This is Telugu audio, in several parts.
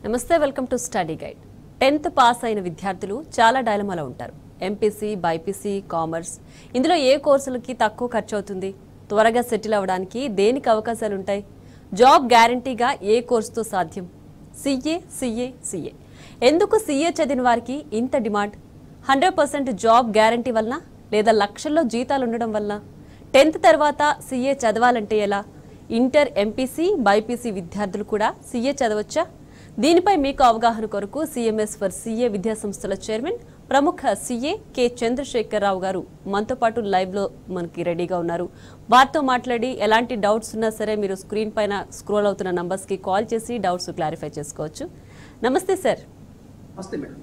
నమస్తే welcome to study guide tenth pass అయిన విద్యార్థులు చాలా డైలమాలో ఉంటారు ఎంపీసీ బైపీసీ కామర్స్ ఇందులో ఏ కోర్సులకి తక్కువ ఖర్చు అవుతుంది త్వరగా సెటిల్ అవ్వడానికి దేనికి అవకాశాలు ఉంటాయి జాబ్ గ్యారంటీగా ఏ కోర్సుతో సాధ్యం సిఏ సిఏ సిఏ ఎందుకు సిఏ చదివిన వారికి ఇంత demand hundred percent job guarantee వలన లేదా లక్షల్లో జీతాలు ఉండడం వలన టెన్త్ తర్వాత సిఏ చదవాలంటే ఎలా ఇంటర్ ఎంపీసీ బైపీసీ విద్యార్థులు కూడా సిఏ చదవచ్చా దీనిపై మీకు అవగాహన కొరకు సిఎంఎస్ ఫర్ సిఏ విద్యా సంస్థల చైర్మన్ ప్రముఖ సిఏ కె చంద్రశేఖరరావు గారు మనతో పాటు లైవ్ లో మనకి రెడీగా ఉన్నారు వారితో మాట్లాడి ఎలాంటి డౌట్స్ ఉన్నా సరే మీరు స్క్రీన్ పైన స్క్రోల్ అవుతున్న నంబర్స్ కి కాల్ చేసి డౌట్స్ క్లారిఫై చేసుకోవచ్చు నమస్తే సార్ నమస్తే madam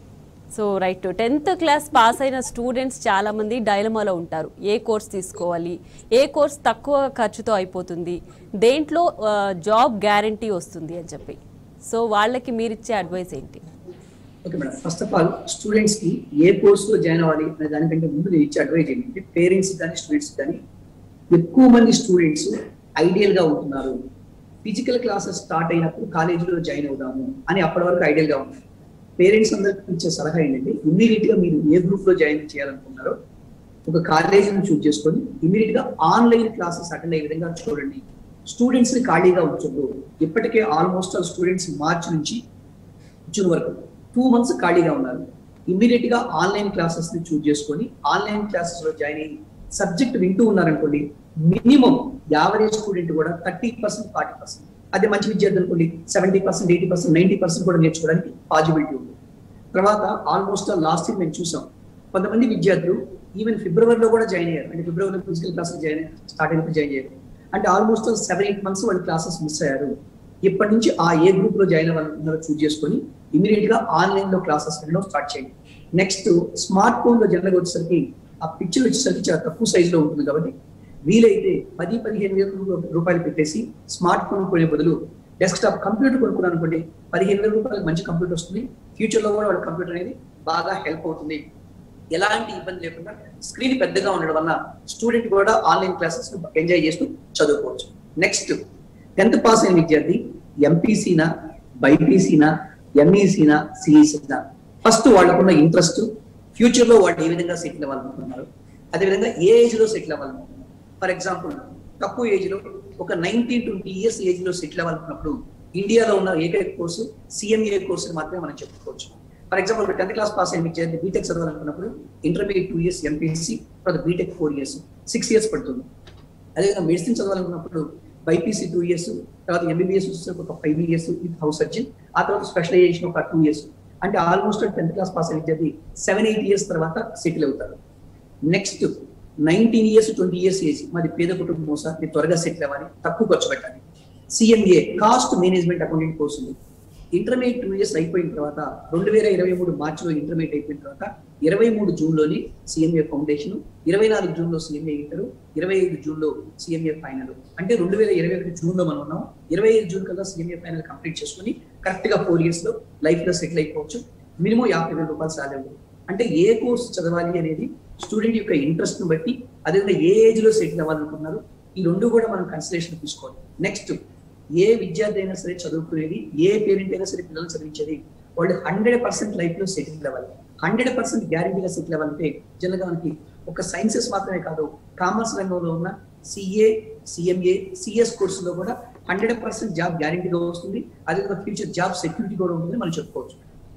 so right tenth class pass అయిన స్టూడెంట్స్ చాలా మంది డైలమాలో ఉంటారు ఏ కోర్స్ తీసుకోవాలి ఏ కోర్స్ తక్కువ ఖర్చుతో అయిపోతుంది దేంట్లో జాబ్ గ్యారంటీ వస్తుంది అని చెప్పి సో వాళ్ళకి మీరు ఇచ్చే అడ్వైస్ ఏంటి okay madam first of all students కి ఏ కోర్స్ లో జాయిన్ అవ్వాలి అనే దానికంటే ముందు నేను ఇచ్చే అడ్వైజ్ ఏంటంటే పేరెంట్స్ కానీ స్టూడెంట్స్ కానీ ఎక్కువ మంది స్టూడెంట్స్ ఐడియల్ గా ఉంటున్నారు ఫిజికల్ క్లాసెస్ స్టార్ట్ అయినప్పుడు కాలేజీలో జాయిన్ అవుదాము అని అప్పటి వరకు ఐడియల్ గా ఉంది పేరెంట్స్ అందరికి ఇచ్చే సలహా ఏంటంటే ఇమ్మీడియట్ గా మీరు ఏ గ్రూప్ లో జాయిన్ చేయాలనుకున్నారో ఒక కాలేజీని చూస్ చేసుకొని ఇమ్మీడియట్ గా ఆన్లైన్ క్లాసెస్ అటెండ్ అయ్యే విధంగా చూడండి స్టూడెంట్స్ ని ఖాళీగా ఉంచొద్దు ఇప్పటికే ఆల్మోస్ట్ ఆల్ స్టూడెంట్స్ మార్చ్ నుంచి జూన్ వరకు టూ మంత్స్ ఖాళీగా ఉన్నారు ఇమ్మీడియట్ గా ఆన్లైన్ క్లాసెస్ ని చూస్ చేసుకొని ఆన్లైన్ క్లాసెస్ లో జాయిన్ అయ్యి సబ్జెక్ట్ వింటూ ఉన్నారనుకోండి మినిమం యావరేజ్ స్టూడెంట్ కూడా థర్టీ పర్సెంట్ ఫార్టీ పర్సెంట్ అదే మంచి విద్యార్థి అనుకోండి seventy percent eighty percent ninety percent కూడా నేర్చుకోవడానికి పాజిబిలిటీ ఉంది తర్వాత ఆల్మోస్ట్ లాస్ట్ ఇయర్ మేము చూసాం కొంతమంది విద్యార్థులు ఈవెన్ ఫిబ్రవరిలో కూడా జాయిన్ అయ్యారు అంటే ఫిబ్రవరిలో ఫిజికల్ క్లాసెస్ జాయిన్ అయ్యారు స్టార్ట్ అయినప్పుడు జాయిన్ అయ్యారు అంటే ఆల్మోస్ట్ సెవెన్ ఎయిట్ మంత్స్ వాళ్ళు క్లాసెస్ మిస్ అయ్యారు ఇప్పటి నుంచి ఆ ఏ గ్రూప్ లో జాయిన్ అవ్వాలనుకున్నారో చూస్ చేసుకొని ఇమీడియట్ గా ఆన్లైన్ లో క్లాసెస్ వినడం స్టార్ట్ చేయండి నెక్స్ట్ స్మార్ట్ ఫోన్ లో జనరల్గా వచ్చేసరికి ఆ పిక్చర్ వచ్చేసరికి చాలా తక్కువ సైజ్ లో ఉంటుంది కాబట్టి వీలైతే పది పదిహేను వేల రూపాయలు పెట్టేసి స్మార్ట్ ఫోన్ కొనే బదులు డెస్క్టాప్ కంప్యూటర్ కొనుక్కున్నాను అనుకోండి పదిహేను వేల రూపాయలకు మంచి కంప్యూటర్ వస్తుంది ఫ్యూచర్ లో కూడా వాళ్ళ కంప్యూటర్ అనేది బాగా హెల్ప్ అవుతుంది ఎలాంటి ఇబ్బంది లేకుండా స్క్రీన్ పెద్దగా ఉండడం వల్ల స్టూడెంట్ కూడా ఆన్లైన్ క్లాసెస్ ఎంజాయ్ చేస్తూ చదువుకోవచ్చు నెక్స్ట్ టెన్త్ పాస్ అయిన విద్యార్థి ఎంపీసీనా బైపీసీనా ఎంఈసీనా సిఈసీనా ఫస్ట్ వాళ్ళకున్న ఇంట్రెస్ట్ ఫ్యూచర్ లో వాళ్ళు ఏ విధంగా సెటిల్ అవ్వాలనుకుంటున్నారు అదేవిధంగా ఏ ఏజ్ లో సెటిల్ అవ్వాలనుకుంటున్నారు ఫర్ ఎగ్జాంపుల్ తక్కువ ఏజ్ లో ఒక నైన్టీన్ ట్వంటీ ఇయర్స్ ఏజ్ లో సెటిల్ అవ్వాలనుకున్నప్పుడు ఇండియాలో ఉన్న ఏకైక కోర్సు సిఎంఏ కోర్సు మాత్రమే మనం చెప్పుకోవచ్చు for example tenth class pass అయిన విద్యార్థి బీటెక్ చదవాలనుకున్నప్పుడు ఇంటర్మీడియట్ టూ ఇయర్స్ ఎంపీసీ తర్వాత B Tech four years six years పడుతుంది అదేవిధంగా మెడిసిన్ చదవాలనుకున్నప్పుడు బైపీసీ టూ ఇయర్స్ తర్వాత ఎంబీబీఎస్ ఒక five years with house surgeon ఆ తర్వాత స్పెషలైజేషన్ ఒక టూ ఇయర్స్ అంటే ఆల్మోస్ట్ టెన్త్ క్లాస్ పాస్ అయిన విద్యార్థి సెవెన్ ఎయిట్ ఇయర్స్ తర్వాత సెటిల్ అవుతారు next nineteen years twenty years age మాది పేద కుటుంబం సార్ మీరు త్వరగా సెటిల్ అవ్వాలి తక్కువ ఖర్చు పెట్టాలి CMA cost management accounting course ఉంది ఇంటర్మీడియట్ టూ ఇయర్స్ అయిపోయిన తర్వాత రెండు వేల ఇరవై మూడు మార్చిలో ఇంటర్మీడియట్ అయిపోయిన తర్వాత ఇరవై మూడు జూన్లోని సిఎంఏ ఫౌండేషన్ ఇరవై నాలుగు జూన్లో సిఎంఏ ఇంటర్ ఇరవై ఐదు జూన్లో సిఎంఏ ఫైనల్ అంటే రెండు వేల ఇరవై ఒకటి జూన్లో మనం ఉన్నాం ఇరవై ఐదు జూన్ కల్లా సిఎంఏ ఫైనల్ కంప్లీట్ చేసుకుని కరెక్ట్ గా ఫోర్ ఇయర్స్ లో లైఫ్ లో సెటిల్ అయిపోవచ్చు మినిమం యాభై వేల రూపాయలు సాలరీ అంటే ఏ కోర్స్ చదవాలి అనేది స్టూడెంట్ యొక్క ఇంట్రెస్ట్ ని బట్టి అదేవిధంగా ఏ ఏజ్ లో సెటిల్ అవ్వాలనుకున్నారు ఈ రెండు కూడా మనం కన్సిడరేషన్ తీసుకోవాలి నెక్స్ట్ ఏ విద్యార్థి అయినా సరే చదువుకునేది ఏ పేరెంట్ అయినా సరే పిల్లలు చదివించేది వాళ్ళు హండ్రెడ్ పర్సెంట్ లైఫ్ లో సెటిల్ అవ్వాలి హండ్రెడ్ పర్సెంట్ గ్యారంటీగా సెటిల్ అవ్వాలంటే జనరల్ గా మనకి ఒక సైన్సెస్ మాత్రమే కాదు కామర్స్ రంగంలో ఉన్న సిఏ సిఎంఏ సిఎస్ కోర్సులో కూడా హండ్రెడ్ పర్సెంట్ జాబ్ గ్యారంటీగా వస్తుంది అదేవిధంగా ఫ్యూచర్ జాబ్ సెక్యూరిటీ కూడా ఉంటుంది మనం చెప్పుకోవచ్చు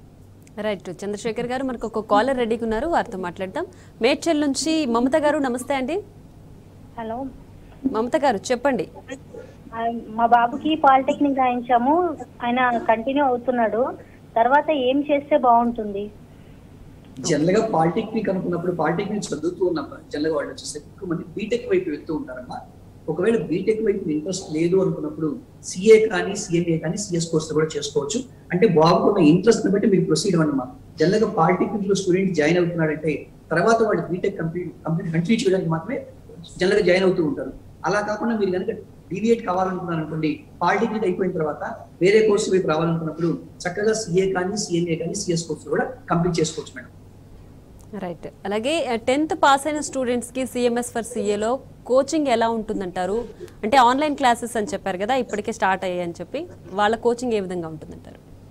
రైట్ చంద్రశేఖర్ గారు మనకు ఒక కాలర్ రెడీగా ఉన్నారు వారితో మాట్లాడదాం మేడ్చల్ నుంచి మమత గారు నమస్తే అండి హలో మమత గారు చెప్పండి ఆ, మా బాబుకి పాలిటెక్నిక్ రాయించాము ఆయన కంటిన్యూ అవుతున్నాడు తర్వాత ఏం చేస్తే బాగుంటుంది జనరల్ గా పాలిటెక్నిక్ అనుకున్నప్పుడు పాలిటెక్నిక్ చదువుతూ ఉన్నప్పుడు జనరల్ గా వాళ్ళు వచ్చేసి ఎక్కువ మంది బీటెక్ వైపు వెళ్తూ ఉంటారమ్మా ఒకవేళ బీటెక్ వైపు ఇంట్రెస్ట్ లేదు అనుకున్నప్పుడు సిఏ కానీ సిఎంఏ కానీ సిఎస్ కోర్స్ కూడా చేసుకోవచ్చు అంటే బాగున్న ఇంట్రెస్ట్ ని బట్టి మీరు ప్రొసీడ్ అన్నమా జనరల్ గా పాలిటెక్నిక్ లో స్టూడెంట్ జాయిన్ అవుతున్నాడంటే తర్వాత వాళ్ళు బీటెక్ కంప్లీట్ కంప్లీట్ కంటిన్యూ చేయడానికి మాత్రమే జనరల్ గా జాయిన్ అవుతూ ఉంటారు అలా కాకుండా మీరు కనుక డివియేట్ కావాలనుకున్నారు అనుకోండి పాలిటెక్నిక్ అయిపోయిన తర్వాత వేరే కోర్సు వైపు రావాలనుకున్నప్పుడు చక్కగా సిఏ కానీ సిఎంఏ కానీ సిఎస్ కోర్సు కూడా కంప్లీట్ చేసుకోవచ్చు మేడం రైట్ అలాగే టెన్త్ పాస్ అయిన స్టూడెంట్స్ కి సిఎంఎస్ ఫర్ సిఏలో కోచింగ్ ఎలా ఉంటుందంటారు అంటే ఆన్లైన్ క్లాసెస్ అని చెప్పారు కదా ఇప్పటికే స్టార్ట్ అయ్యాయి అని చెప్పి వాళ్ళ కోచింగ్ ఏ విధంగా ఉంటుందంటారు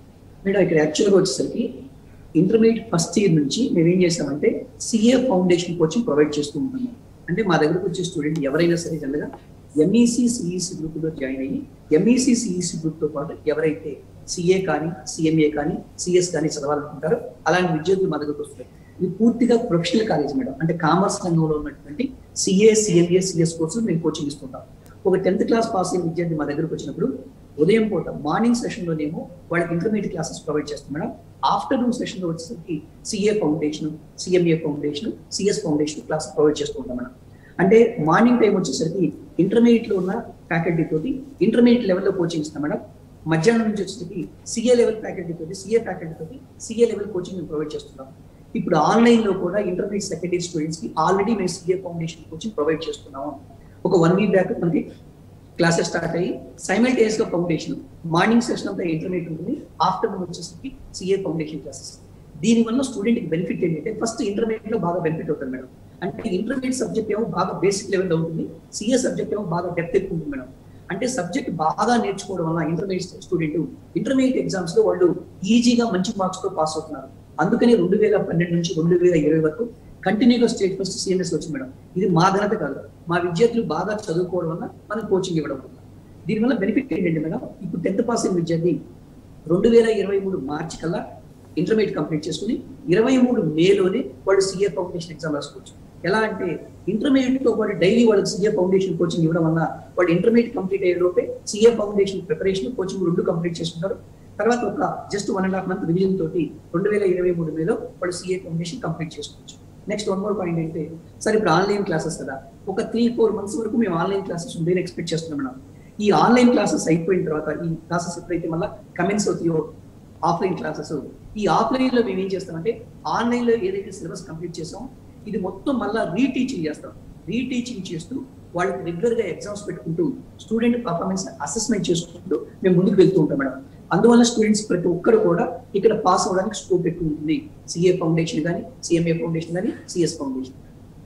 మేడం ఇక్కడ యాక్చువల్గా వచ్చేసరికి ఇంటర్మీడియట్ ఫస్ట్ ఇయర్ నుంచి మేము ఏం చేస్తామంటే సిఏ ఫౌండేషన్ కోచింగ్ ప్రొవైడ్ చేస్తూ ఉంటాము అంటే మా దగ్గరకు వచ్చే స్టూడెంట్ ఎవరైనా సరే జనరల్గా ఎంఈసి సిఈసి గ్రూప్లో జాయిన్ అయ్యి ఎంఈసి సిఈసి గ్రూప్తో పాటు ఎవరైతే సిఏ కానీ సిఎంఏ కానీ సిఎస్ కానీ చదవాలనుకుంటారో అలాంటి విద్యార్థులు మా దగ్గరకు వస్తారు ఇది పూర్తిగా ప్రొఫెషనల్ కాలేజ్ మేడం అంటే కామర్స్ రంగంలో ఉన్నటువంటి సిఏ సిఎంఏ సిఎస్ కోర్సులు మేము కోచింగ్ ఇస్తుంటాం ఒక టెన్త్ క్లాస్ పాస్ అయిన విద్యార్థి మా దగ్గరకు వచ్చినప్పుడు ఉదయం పూట మార్నింగ్ సెషన్ లోనేమో వాళ్ళకి ఇంటర్మీడియట్ క్లాసెస్ ప్రొవైడ్ చేస్తాం మేడం ఆఫ్టర్నూన్ సెషన్ లో వచ్చేసరికి CA foundation CMA foundation CS foundation class provide చేస్తూ ఉంటాం మేడం అంటే మార్నింగ్ టైం వచ్చేసరికి ఇంటర్మీడియట్ లో ఉన్న ఫ్యాకల్టీ తోటి ఇంటర్మీడియట్ లెవెల్లో కోచింగ్ ఇస్తాం మేడం మధ్యాహ్నం నుంచి వచ్చేసరికి సిఏ లెవెల్ ఫ్యాకల్టీ తోటి సిఏ ఫ్యాకల్టీ తోటి సిఏ లెవెల్ కోచింగ్ మేము ప్రొవైడ్ చేస్తున్నాం ఇప్పుడు ఆన్లైన్ లో కూడా ఇంటర్మీడియట్ సెకండరీ స్టూడెంట్స్ కి ఆల్రెడీ మేము సిఏ ఫౌండేషన్ కోచింగ్ ప్రొవైడ్ చేస్తున్నాము ఒక వన్ వీక్ బ్యాక్ మనకి క్లాసెస్ స్టార్ట్ అయ్యి సైమల్టేనియస్ గా ఫౌండేషన్ మార్నింగ్ సెషన్ అంతా ఇంటర్మీడియట్ ఉంటుంది ఆఫ్టర్నూన్ వచ్చేసరికి సిఏ ఫౌండేషన్ క్లాసెస్ దీని వల్ల స్టూడెంట్ కి బెనిఫిట్ ఏంటంటే ఫస్ట్ ఇంటర్మీడియట్ లో బాగా బెనిఫిట్ అవుతుంది మేడం అంటే ఇంటర్మీడియట్ సబ్జెక్ట్ ఏమో బాగా బేసిక్ లెవెల్లో ఉంటుంది సిఏ సబ్జెక్ట్ ఏమో బాగా డెప్త్ ఎక్కువ ఉంటుంది మేడం అంటే సబ్జెక్ట్ బాగా నేర్చుకోవడం వల్ల ఇంటర్మీడియట్ స్టూడెంట్ ఇంటర్మీడియట్ ఎగ్జామ్స్ లో వాళ్ళు ఈజీగా మంచి మార్క్స్ తో పాస్ అవుతున్నారు అందుకని రెండు వేల పన్నెండు నుంచి రెండు వేల ఇరవై వరకు కంటిన్యూగా స్టేట్ ఫస్ట్ సిఎంఎస్ వచ్చింది మేడం ఇది మా ఘనత కాదు మా విద్యార్థులు బాగా చదువుకోవడం వల్ల మనం కోచింగ్ ఇవ్వడం వల్ల దీనివల్ల బెనిఫిట్ ఏంటంటే మేడం ఇప్పుడు టెన్త్ పాస్ అయిన విద్యార్థి రెండు వేల ఇరవై మూడు మార్చి కల్లా ఇంటర్మీడియట్ కంప్లీట్ చేసుకుని ఇరవై మూడు మేలోనే వాళ్ళు సిఏ ఫౌండేషన్ ఎగ్జామ్ రాసుకోవచ్చు ఎలా అంటే ఇంటర్మీడియట్ తో పాటు డైలీ వాళ్ళకి సిఏ ఫౌండేషన్ కోచింగ్ ఇవ్వడం వల్ల వాళ్ళు ఇంటర్మీడియట్ కంప్లీట్ అయ్యే లోపే సిఏ ఫౌండేషన్ ప్రిపరేషన్ కోచింగ్ రెండు కంప్లీట్ చేసుకుంటారు తర్వాత ఒక just one and half month revision తోటి రెండు వేల ఇరవై మూడు మేలో వాళ్ళు సిఏ ఫౌండేషన్ కంప్లీట్ చేసుకోవచ్చు నెక్స్ట్ వన్ మోర్ పాయింట్ ఏంటంటే సార్ ఇప్పుడు ఆన్లైన్ క్లాసెస్ కదా ఒక త్రీ ఫోర్ మంత్స్ వరకు మేము ఆన్లైన్ క్లాసెస్ ఉందని ఎక్స్పెక్ట్ చేస్తున్నాం మేడం ఈ ఆన్లైన్ క్లాసెస్ అయిపోయిన తర్వాత ఈ క్లాసెస్ ఎప్పుడైతే మళ్ళీ కమెంట్స్ అవుతాయో ఆఫ్లైన్ క్లాసెస్ ఈ ఆఫ్లైన్ లో మేము ఏం చేస్తామంటే ఆన్లైన్ లో ఏదైతే సిలబస్ కంప్లీట్ చేసామో ఇది మొత్తం మళ్ళీ రీటీచింగ్ చేస్తాం రీటీచింగ్ చేస్తూ వాళ్ళకి రెగ్యులర్ గా ఎగ్జామ్స్ పెట్టుకుంటూ స్టూడెంట్ పర్ఫార్మెన్స్ అసెస్మెంట్ చేసుకుంటూ మేము ముందుకు వెళ్తూ ఉంటాం మేడం అందువల్ల స్టూడెంట్స్ ప్రతి ఒక్కరు కూడా ఇక్కడ పాస్ అవ్వడానికి స్కోప్ ఎక్కువ ఉంటుంది సిఏ ఫౌండేషన్ కానీ సిఎంఏ ఫౌండేషన్ కానీ సిఎస్ ఫౌండేషన్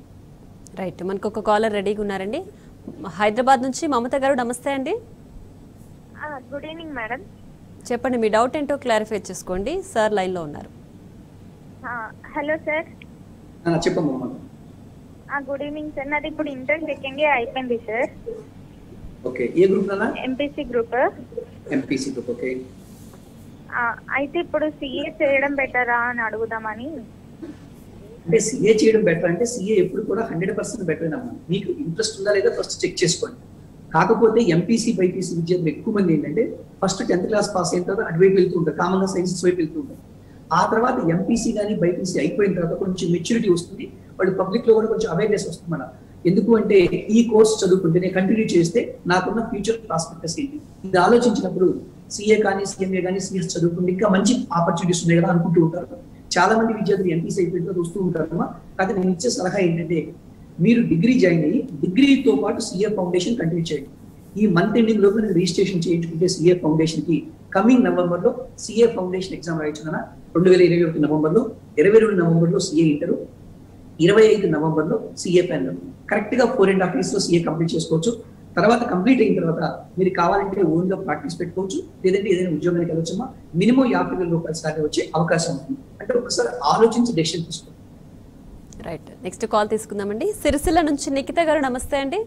రైట్ మనకు ఒక కాలర్ రెడీగా ఉన్నారండి హైదరాబాద్ నుంచి మమత గారు నమస్తే అండి గుడ్ ఈవినింగ్ మేడం చెప్పండి మీ డౌట్ ఏంటో క్లారిఫై చేసుకోండి సార్ లైన్లో ఉన్నారు హలో సార్ చెప్పమ్మా గుడ్ ఈవినింగ్ సార్ నాది ఇప్పుడు ఇంటర్ సెకండ్ ఇయర్ అయిపోయింది సార్ ఓకే ఏ గ్రూప్ నానా MPC group MPC group okay అయితే ఇప్పుడు సిఏ చేయడం బెటరా అని అడుగుదామని అంటే సిఏ చేయడం బెటర్ అంటే సిఏ ఎప్పుడు కూడా హండ్రెడ్ పర్సెంట్ బెటర్ అమ్మా మీకు ఇంట్రెస్ట్ ఉందా లేదా ఫస్ట్ చెక్ చేసుకోండి కాకపోతే ఎంపీసీ బైపీసీ విద్యార్థులు ఎక్కువ మంది ఏంటంటే ఫస్ట్ టెన్త్ క్లాస్ పాస్ అయిన తర్వాత అటువైపు వెళ్తూ ఉంటారు కామన్ గా సైన్సెస్ వైపు వెళ్తూ ఉంటారు ఆ తర్వాత ఎంపీసీ కానీ బైపీసీ అయిపోయిన తర్వాత కొంచెం మెచ్యూరిటీ వస్తుంది వాళ్ళు పబ్లిక్ లో కూడా కొంచెం అవేర్నెస్ వస్తుంది మన ఎందుకు అంటే ఈ కోర్స్ చదువుకుంటే నేను కంటిన్యూ చేస్తే నాకున్న ఫ్యూచర్ ప్రాస్పెక్టస్ ఏంటి ఇది ఆలోచించినప్పుడు సిఏ కానీ సిఎంఏ కానీ సిఎస్ చదువుకుంటే ఇంకా మంచి ఆపర్చునిటీస్ ఉన్నాయి కదా అనుకుంటూ ఉంటారు చాలా మంది విద్యార్థులు ఎంపీసీ అయిపోయిన తర్వాత వస్తూ ఉంటారమ్మా కాకపోతే నేను ఇచ్చే సలహా ఏంటంటే మీరు డిగ్రీ జాయిన్ అయ్యి డిగ్రీతో పాటు సిఏ ఫౌండేషన్ కంటిన్యూ చేయండి ఈ మంత్ ఎండింగ్ లోపు నేను రిజిస్ట్రేషన్ చేయించుకుంటే సిఏ ఫౌండేషన్ కి కమింగ్ నవంబర్ లో సిఏ ఫౌండేషన్ ఎగ్జామ్ రాయించుకున్న రెండు వేల ఇరవై ఒకటి నవంబర్ లో ఇరవై రెండు నవంబర్ లో సిఏ ఇంటరు ఇరవై ఐదు నవంబర్ లో సిఏ ప్యానల్ కరెక్ట్ గా ఫోర్ అండ్ హాఫ్ ఇయర్స్ లో సిఏ కంప్లీట్ చేసుకోవచ్చు తర్వాత కంప్లీట్ అయిన తర్వాత మీరు కావాలంటే ఓన్ గా ప్రాక్టీస్ పెట్టుకోవచ్చు లేదంటే ఏదైనా ఉద్యోగానికి వెళ్ళొచ్చమ్మా మినిమం యాభై వేల రూపాయల సాలరీ వచ్చే అవకాశం ఉంటుంది అంటే ఒకసారి ఆలోచించి డెసిషన్ తీసుకోండి రైట్ నెక్స్ట్ కాల్ తీసుకుందామండి సిరిసిల్ల నుంచి నిఖిత గారు నమస్తే అండి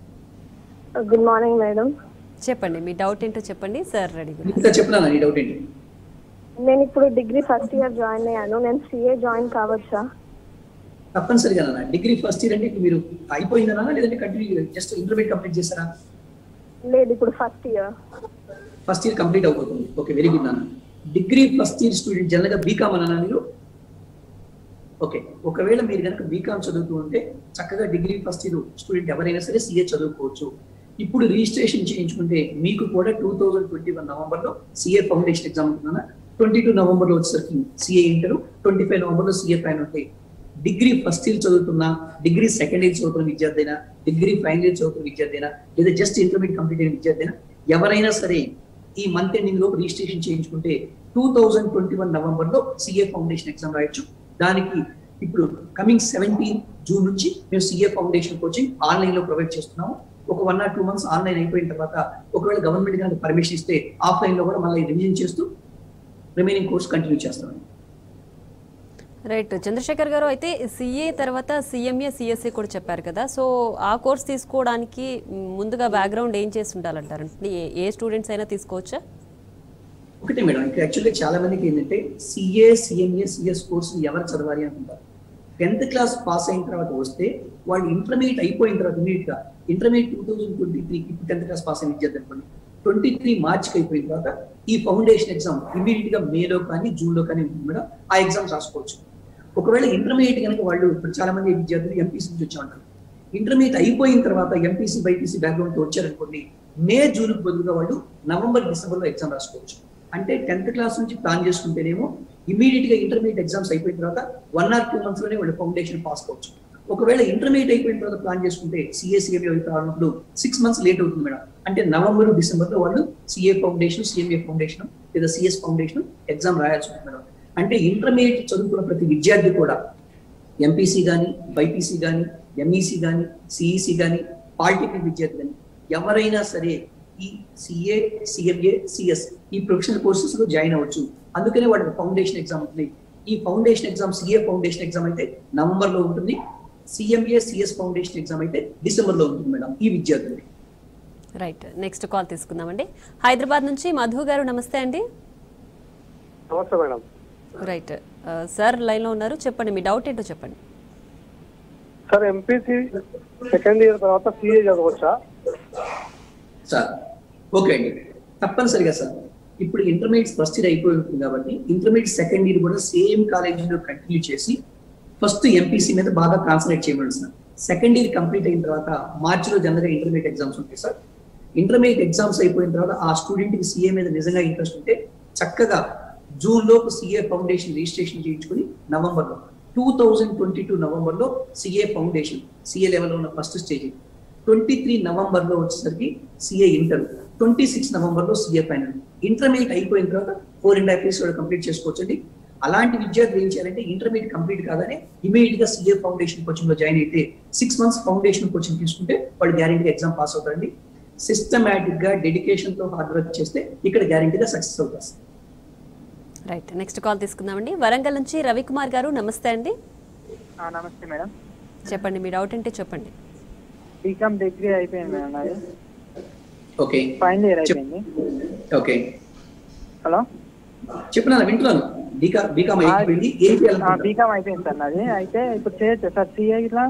గుడ్ మార్నింగ్ మేడం చెప్పండి మీ డౌట్ ఏంటో చెప్పండి సార్ రెడీగా ఉన్నారు. ఇంకా చెప్పినా నీ డౌట్ ఏంటి నేను ఇప్పుడు డిగ్రీ ఫస్ట్ ఇయర్ జాయిన్ అయ్యాను నేను సిఏ జాయిన్ కావచ్చా తప్పనిసరిగా నాన్న డిగ్రీ ఫస్ట్ ఇయర్ అంటే ఇప్పుడు మీరు అయిపోయిందనా లేదంటే కంటిన్యూ జస్ట్ ఇంటర్మీడియట్ కంప్లీట్ చేస్తారా లేదు ఇప్పుడు first year first year complete అయిపోతుంది ఓకే వెరీ గుడ్ నాన్న degree first year student general గా బీకామ్ అన్నా మీరు ఓకే ఒకవేళ మీరు కనుక బీకామ్ చదువుతూ ఉంటే చక్కగా డిగ్రీ ఫస్ట్ ఇయర్ స్టూడెంట్ ఎవరైనా సరే సిఏ చదువుకోవచ్చు ఇప్పుడు రిజిస్ట్రేషన్ చేయించుకుంటే మీకు కూడా two thousand twenty one November లో సిఏ ఫౌండేషన్ ఎగ్జామ్ ఉంటుందా ట్వంటీ టూ నవంబర్ లో వచ్చేసరికి CA inter twenty five November లో సిఏ పైన ఉంటాయి డిగ్రీ ఫస్ట్ ఇయర్ చదువుతున్నా డిగ్రీ సెకండ్ ఇయర్ చదువుతున్న విద్యార్థి అయినా డిగ్రీ ఫైనల్ ఇయర్ చదువుతున్న విద్యార్థి అయినా లేదా జస్ట్ ఇంటర్మీడియట్ కంప్లీట్ అయిన విద్యార్థి అయినా ఎవరైనా సరే ఈ మంత్ ఎండింగ్ లో రిజిస్ట్రేషన్ చేయించుకుంటే two thousand twenty one November లో సిఏ ఫౌండేషన్ ఎగ్జామ్ రాయొచ్చు దానికి ఇప్పుడు కమింగ్ సెవెంటీన్ జూన్ నుంచి మేము సిఏ ఫౌండేషన్ కోచింగ్ ఆన్లైన్ లో ప్రొవైడ్ చేస్తున్నాము ఒక one or two months online అయిపోయిన తర్వాత ఒకవేళ గవర్నమెంట్ కనుక పర్మిషన్ ఇస్తే ఆఫ్లైన్ లో కూడా మళ్ళీ రివిజన్ చేస్తూ రిమైనింగ్ కోర్స్ కంటిన్యూ చేస్తామండి రైట్ చంద్రశేఖర్ గారు అయితే సిఏ తర్వాత సిఎంఏ సిఎస్ఏ కూడా చెప్పారు కదా సో ఆ కోర్స్ తీసుకోవడానికి మ్, ముందుగా బ్యాక్గ్రౌండ్ ఏం చేసి ఉండాలంటారు అంటే ఏ- ఏ స్టూడెంట్స్ అయినా తీసుకోవచ్చా ఒకటే మేడం ఇక్కడ యాక్చువల్గా చాలా మందికి ఏంటంటే సిఏ సిఎంఏ సిఎస్ కోర్సు ఎవరు చదవాలి అనుకుంటారు టెన్త్ క్లాస్ పాస్ అయిన తర్వాత వస్తే వాళ్ళు ఇంటర్మీడియట్ అయిపోయిన తర్వాత ఇమీడియట్ గా ఇంటర్మీడియట్ టూ థౌసండ్ ట్వంటీ త్రీకి టెన్త్ క్లాస్ పాస్ అయిన విద్యార్థి అనుకోండి ట్వంటీ త్రీ మార్చ్కి అయిపోయిన తర్వాత ఈ ఫౌండేషన్ ఎగ్జామ్ ఇమీడియట్ గా మేలో కానీ జూన్ లో కానీ ఉంటుంది మేడం ఆ ఎగ్జామ్స్ రాసుకోవచ్చు ఒకవేళ ఇంటర్మీడియట్ కనుక వాళ్ళు ఇప్పుడు చాలా మంది విద్యార్థులు ఎంపీసీ నుంచి వచ్చి ఉంటారు ఇంటర్మీడియట్ అయిపోయిన తర్వాత ఎంపీసీ బైపీసీ బ్యాక్గ్రౌండ్ తో వచ్చారనుకోండి మే జూన్ బదులుగా వాళ్ళు నవంబర్ డిసెంబర్ లో ఎగ్జామ్ రాసుకోవచ్చు అంటే టెన్త్ క్లాస్ నుంచి ప్లాన్ చేసుకుంటేనేమో ఇమీడియట్ గా ఇంటర్మీడియట్ ఎగ్జామ్స్ అయిపోయిన తర్వాత వన్ ఆర్ టూ మంత్స్ లోనే వాళ్ళు ఫౌండేషన్ పాస్ కావచ్చు ఒకవేళ ఇంటర్మీడియట్ అయిపోయిన తర్వాత ప్లాన్ చేసుకుంటే సిఎస్ఈఏ రావాలన్నప్పుడు సిక్స్ మంత్స్ లేట్ అవుతుంది మేడం అంటే నవంబర్ డిసెంబర్ లో వాళ్ళు సిఏ ఫౌండేషన్ సిఎంఏ ఫౌండేషన్ లేదా సిఎస్ ఫౌండేషన్ ఎగ్జామ్ రాయాల్సి ఉంటుంది మేడం అంటే ఇంటర్మీడియట్ చదువుకున్న ప్రతి విద్యార్థి కూడా ఎంపీసీ కానీ బైపీసీ కానీ ఎంఈసీ కానీ సిఈసి కానీ పాలిటెక్నిక్ విద్యార్థి కానీ ఎవరైనా సరే ఈ సిఏ సిఎంఏ సిఎస్ ఈ ప్రొఫెషనల్ కోర్సెస్ లో జాయిన్ అవ్వచ్చు అందుకనే వాడికి ఫౌండేషన్ ఎగ్జామ్ ఉంటుంది ఈ foundation exam CA foundation exam అయితే నవంబర్ లో ఉంటుంది సిఎంఏ సిఎస్ ఫౌండేషన్ ఎగ్జామ్ అయితే డిసెంబర్ లో ఉంటుంది మేడం ఈ విద్యార్థులకి రైట్ నెక్స్ట్ కాల్ తీసుకుందామండి హైదరాబాద్ నుంచి మధు గారు నమస్తే అండి నమస్తే మేడం రైట్ సార్ లైన్లో ఉన్నారు చెప్పండి మీ డౌట్ ఏంటో చెప్పండి సార్ ఎంపీసీ సెకండ్ ఇయర్ తర్వాత సిఏ చదవచ్చా సార్ ఓకే అండి తప్పనిసరిగా సార్ ఇప్పుడు ఇంటర్మీడియట్ ఫస్ట్ ఇయర్ అయిపోయి ఉంటుంది కాబట్టి ఇంటర్మీడియట్ సెకండ్ ఇయర్ కూడా సేమ్ కాలేజీలో కంటిన్యూ చేసి ఫస్ట్ ఎంపీసీ మీద బాగా కాన్సన్ట్రేట్ చేయమని సార్ సెకండ్ ఇయర్ కంప్లీట్ అయిన తర్వాత మార్చిలో జనరల్గా ఇంటర్మీడియట్ ఎగ్జామ్స్ ఉంటాయి సార్ ఇంటర్మీడియట్ ఎగ్జామ్స్ అయిపోయిన తర్వాత ఆ స్టూడెంట్ కి సీఏ మీద నిజంగా ఇంట్రెస్ట్ ఉంటే చక్కగా జూన్ లోపు సిఏ ఫౌండేషన్ రిజిస్ట్రేషన్ చేయించుకుని నవంబర్ లో two thousand twenty two November లో సిఏ ఫౌండేషన్ సిఏ లెవెల్లో ఉన్న first stage twenty three November లో వచ్చేసరికి CA inter twenty six November లో సిఏ ఫైనల్ ఇంటర్మీడియట్ అయిపోయిన తర్వాత ఫోర్ అండ్ హాఫ్ ఇయర్స్ కూడా కంప్లీట్ చేసుకోవచ్చండి అలాంటి విద్యార్థులు ఏం చేయాలంటే ఇంటర్మీడియట్ కంప్లీట్ కాగానే ఇమీడియట్ గా సిఏ ఫౌండేషన్ కోచింగ్ లో జాయిన్ అయితే సిక్స్ మంత్స్ ఫౌండేషన్ కోచింగ్ తీసుకుంటే వాళ్ళు గ్యారంటీగా ఎగ్జామ్ పాస్ అవుతారండి సిస్టమేటిక్ గా డెడికేషన్ తో హార్డ్ వర్క్ చేస్తే ఇక్కడ గ్యారంటీగా సక్సెస్ అవుతారు రైట్ నెక్స్ట్ కాల్ తీసుకుందామండి వరంగల్ నుంచి రవికుమార్ గారు నమస్తే అండి ఆ, నమస్తే మేడం చెప్పండి మీ డౌట్ ఏంటో చెప్పండి బీకామ్ డిగ్రీ అయిపోయింది మేడం నాది ఓకే ఫైనల్ ఇయర్ అయిపోయింది ఓకే హలో చెప్పినాను వింటున్నాను బీకా బీకామ్ అయిపోయింది ఏం చేయాలనుకుంటున్నారు బీకామ్ అయిపోయింది సార్ నాది అయితే ఇప్పుడు చేయొచ్చు సార్ సిఏ ఇట్లా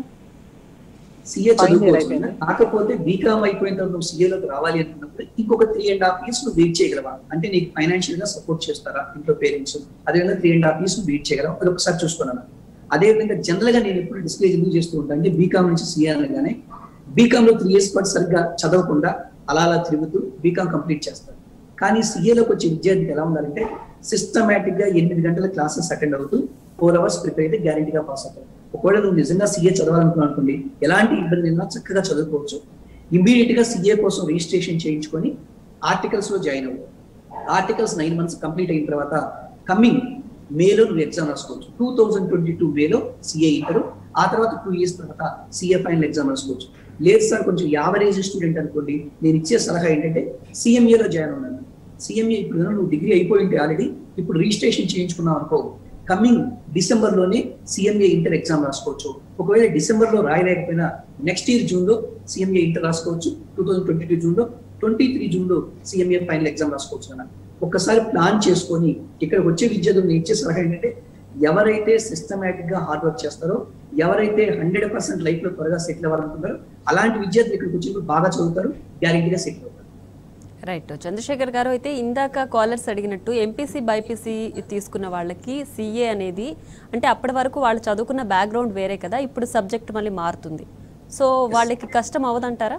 సీఏ Final year చదువుకోవచ్చు అయిపోయింది. కాకపోతే బీకామ్ అయిపోయిన తర్వాత నువ్వు సీఏలోకి రావాలి అనుకున్నప్పుడు ఇంకొక త్రీ అండ్ హాఫ్ ఇయర్స్ నువ్వు వెయిట్ చేయగలవా అంటే నీకు ఫైనాన్షియల్ గా సపోర్ట్ చేస్తారా ఇంట్లో పేరెంట్స్ అదేవిధంగా త్రీ అండ్ హాఫ్ ఇయర్స్ నువ్వు వెయిట్ చేయగలవా అది ఒకసారి చూసుకున్నాను అదేవిధంగా జనరల్ గా నేను ఎప్పుడు డిస్కరేజ్ ఎందుకు చేస్తూ ఉంటాను అంటే బీకామ్ నుంచి సీఏ అనగానే బీకామ్ లో త్రీ ఇయర్స్ పాటు సరిగ్గా చదవకుండా అలా అలా తిరుగుతూ బీకామ్ కంప్లీట్ చేస్తారు కానీ సీఏలోకి వచ్చే విద్యార్థికి ఎలా ఉండాలంటే సిస్టమేటిక్ గా ఎనిమిది గంటల క్లాసెస్ అటెండ్ అవుతూ ఫోర్ అవర్స్ ప్రిపేర్ అయితే గ్యారంటీగా పాస్ అవుతారు ఒకవేళ నువ్వు నిజంగా సీఏ చదవాలనుకున్నావు అనుకోండి ఎలాంటి ఇబ్బంది ఉన్నా చక్కగా చదువుకోవచ్చు ఇమీడియట్ గా సీఏ కోసం రిజిస్ట్రేషన్ చేయించుకొని ఆర్టికల్స్ లో జాయిన్ అవ్వు ఆర్టికల్స్ నైన్ మంత్స్ కంప్లీట్ అయిన తర్వాత కమింగ్ మేలో నువ్వు ఎగ్జామ్ రాసుకోవచ్చు టూ థౌజండ్ ట్వంటీ టూ మేలో సిఏ ఇంటర్ ఆ తర్వాత టూ ఇయర్స్ తర్వాత సిఏ ఫైనల్ ఎగ్జామ్ రాసుకోవచ్చు లేదు సార్ కొంచెం యావరేజ్ స్టూడెంట్ అనుకోండి నేను ఇచ్చే సలహా ఏంటంటే సిఎంఏలో జాయిన్ ఉన్నాను సిఎంఏ ఇప్పుడు కనుక నువ్వు డిగ్రీ అయిపోయి ఉంటే ఆల్రెడీ ఇప్పుడు రిజిస్ట్రేషన్ చేయించుకున్నావు అనుకో కమింగ్ డిసెంబర్ లోనే సిఎంఏ ఇంటర్ ఎగ్జామ్ రాసుకోవచ్చు ఒకవేళ డిసెంబర్ లో రాయలేకపోయినా నెక్స్ట్ ఇయర్ జూన్ లో సిఎంఏ ఇంటర్ రాసుకోవచ్చు two thousand twenty two June లో ట్వంటీ త్రీ జూన్ లో సిఎంఏ ఫైనల్ ఎగ్జామ్ రాసుకోవచ్చు అన్న ఒక్కసారి ప్లాన్ చేసుకొని ఇక్కడికి వచ్చే విద్యార్థులు నేను ఇచ్చే సలహా ఏంటంటే ఎవరైతే సిస్టమేటిక్ గా హార్డ్ వర్క్ చేస్తారో ఎవరైతే హండ్రెడ్ పర్సెంట్ లైఫ్ లో త్వరగా సెటిల్ అవ్వాలనుకుంటారో అలాంటి విద్యార్థులు ఇక్కడికి వచ్చినప్పుడు బాగా చదువుతారు గ్యారెంటీగా సెటిల్ అవుతారు రైట్ చంద్రశేఖర్ గారు అయితే ఇందాక కాలర్స్ అడిగినట్టు ఎంపీసీ బైపీసీ తీసుకున్న వాళ్ళకి సిఏ అనేది అంటే అప్పటి వరకు వాళ్ళు చదువుకున్న బ్యాక్గ్రౌండ్ వేరే కదా ఇప్పుడు సబ్జెక్ట్ మళ్ళీ మారుతుంది సో వాళ్ళకి కష్టం అవదంటారా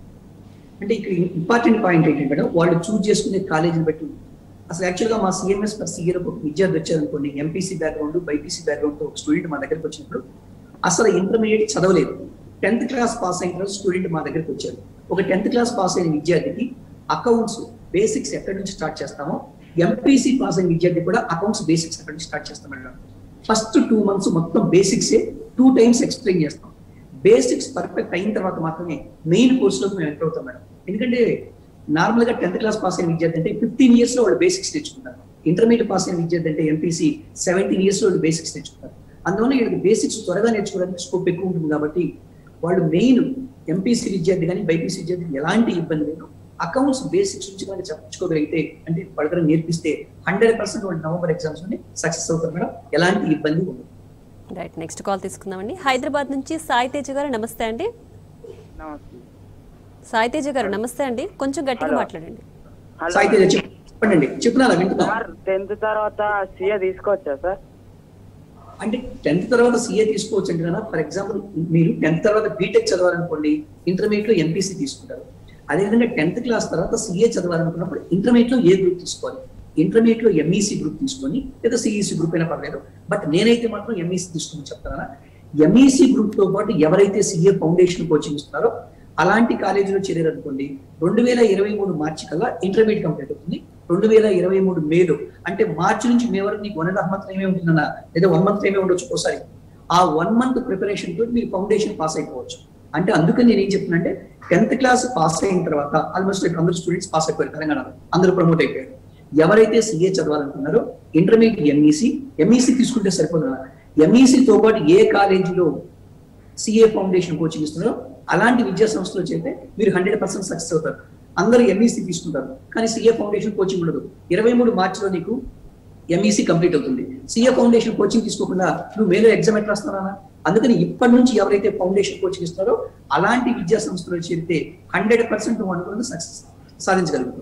అంటే ఇక్కడ ఇంపార్టెంట్ పాయింట్ ఏంటంటే మేడం వాళ్ళు చూజ్ చేసుకునే కాలేజీని బట్టి ఉంది. అసలు యాక్చువల్గా మా సిఎంఎస్ పర్ సిఏలో ఒక విద్యార్థి వచ్చారనుకోండి ఎంపీసీ బ్యాక్గ్రౌండ్ బైపీసీ బ్యాక్గ్రౌండ్ తో ఒక స్టూడెంట్ మా దగ్గరికి వచ్చినప్పుడు అసలు ఇంటర్మీడియట్ చదవలేదు టెన్త్ క్లాస్ పాస్ అయిన తర్వాత స్టూడెంట్ మా దగ్గరికి వచ్చారు ఒక టెన్త్ క్లాస్ పాస్ అయిన విద్యార్థికి అకౌంట్స్ బేసిక్స్ ఎక్కడి నుంచి స్టార్ట్ చేస్తామో ఎంపీసీ పాస్ అయిన విద్యార్థి కూడా అకౌంట్స్ బేసిక్స్ ఎక్కడి నుంచి స్టార్ట్ చేస్తాం మేడం ఫస్ట్ టూ మంత్స్ మొత్తం బేసిక్సే టూ టైమ్స్ ఎక్స్ప్లెయిన్ చేస్తాం బేసిక్స్ పర్ఫెక్ట్ అయిన తర్వాత మాత్రమే మెయిన్ కోర్సులోకి మేము ఎంటర్ అవుతాం మేడం ఎందుకంటే నార్మల్ గా టెన్త్ క్లాస్ పాస్ అయిన విద్యార్థి అంటే ఫిఫ్టీన్ ఇయర్స్ లో వాళ్ళు బేసిక్స్ తెచ్చుకుంటారు ఇంటర్మీడియట్ పాస్ అయిన విద్యార్థి అంటే ఎంపీసీ సెవెంటీన్ ఇయర్స్ వాళ్ళు బేసిక్స్ నేర్చుకుంటారు అందువల్ల వీళ్ళకి బేసిక్స్ త్వరగా నేర్చుకోవడానికి స్కోప్ ఎక్కువ ఉంటుంది కాబట్టి వాళ్ళు మెయిన్ ఎంపీసీ విద్యార్థి కానీ బైపీసీ విద్యార్థి ఎలాంటి ఇబ్బంది లేదు అకౌంట్స్ బేసిక్స్ నుంచి కనుక చెప్పుకోగలిగితే అంటే వాళ్ళకి నేర్పిస్తే హండ్రెడ్ పర్సెంట్ వాళ్ళు నవంబర్ ఎగ్జామ్స్ సక్సెస్ అవుతారు మేడం ఎలాంటి ఇబ్బంది ఉండదు రైట్ నెక్స్ట్ కాల్ తీసుకుందామండి హైదరాబాద్ నుంచి సాయి తేజ గారు నమస్తే అండి నమస్తే సాయి తేజ గారు నమస్తే అండి కొంచెం గట్టిగా మాట్లాడండి సాయి తేజ చెప్ప- చెప్పండి చెప్తున్నా వింటున్నా సార్ టెన్త్ తర్వాత సీఏ తీసుకోవచ్చా సార్ అంటే టెన్త్ తర్వాత సీఏ తీసుకోవచ్చు అంటే కదా ఫర్ ఎగ్జాంపుల్ మీరు టెన్త్ తర్వాత బీటెక్ చదవాలనుకోండి ఇంటర్మీడియట్ లో ఎంపీసీ తీసుకుంటారు అదేవిధంగా టెన్త్ క్లాస్ తర్వాత సీఏ చదవాలనుకున్నప్పుడు ఇంటర్మీడియట్ లో ఏ గ్రూప్ తీసుకోవాలి ఇంటర్మీడియట్ లో ఎంఈసీ గ్రూప్ తీసుకొని లేదా సిఈసీ గ్రూప్ అయినా పర్లేదు బట్ నేనైతే మాత్రం ఎంఈసీ తీసుకోమని చెప్తానా ఎంఈసీ గ్రూప్ తో పాటు ఎవరైతే సీఏ ఫౌండేషన్ కోచింగ్ ఇస్తున్నారో అలాంటి కాలేజీలో చేరారనుకోండి రెండు వేల ఇరవై మూడు మార్చి కల్లా ఇంటర్మీడియట్ కంప్లీట్ అవుతుంది రెండు వేల ఇరవై మూడు మేలో అంటే మార్చి నుంచి మే వరకు నీకు వన్ అండ్ హాఫ్ మంత్ ఏమే ఉంటుందన్న లేదా వన్ మంత్ ఏమే ఉండొచ్చు ఒకసారి ఆ వన్ మంత్ ప్రిపరేషన్ తోటి మీరు ఫౌండేషన్ పాస్ అయిపోవచ్చు అంటే అందుకని నేను ఏం చెప్తున్నా టెన్త్ క్లాస్ పాస్ అయిన తర్వాత ఆల్మోస్ట్ అందరు స్టూడెంట్స్ పాస్ అయిపోయారు తెలంగాణలో అందరూ ప్రమోట్ అయిపోయారు ఎవరైతే సీఏ చదవాలనుకున్నారో ఇంటర్మీడియట్ ఎంఈసీ ఎంఈసీ తీసుకుంటే సరిపోదు ఎంఈసీ తో పాటు ఏ కాలేజీలో సిఏ ఫౌండేషన్ కోచింగ్ ఇస్తున్నారో అలాంటి విద్యా సంస్థలో చేస్తే మీరు హండ్రెడ్ పర్సెంట్ సక్సెస్ అవుతారు అందరూ ఎంఈసీ తీసుకుంటారు కానీ సిఏ ఫౌండేషన్ కోచింగ్ ఉండదు ఇరవై మూడు మార్చిలో నీకు ఎంఈసీ కంప్లీట్ అవుతుంది సిఏ ఫౌండేషన్ కోచింగ్ తీసుకోకుండా నువ్వు మేలో ఎగ్జామ్ ఎట్లా రాస్తానా అందుకని ఇప్పటి నుంచి ఎవరైతే ఫౌండేషన్ కోచింగ్ ఇస్తున్నారో అలాంటి విద్యా సంస్థలో చేరితే హండ్రెడ్ పర్సెంట్ నువ్వు అనుకున్న సక్సెస్ సాధించగలుగుతావు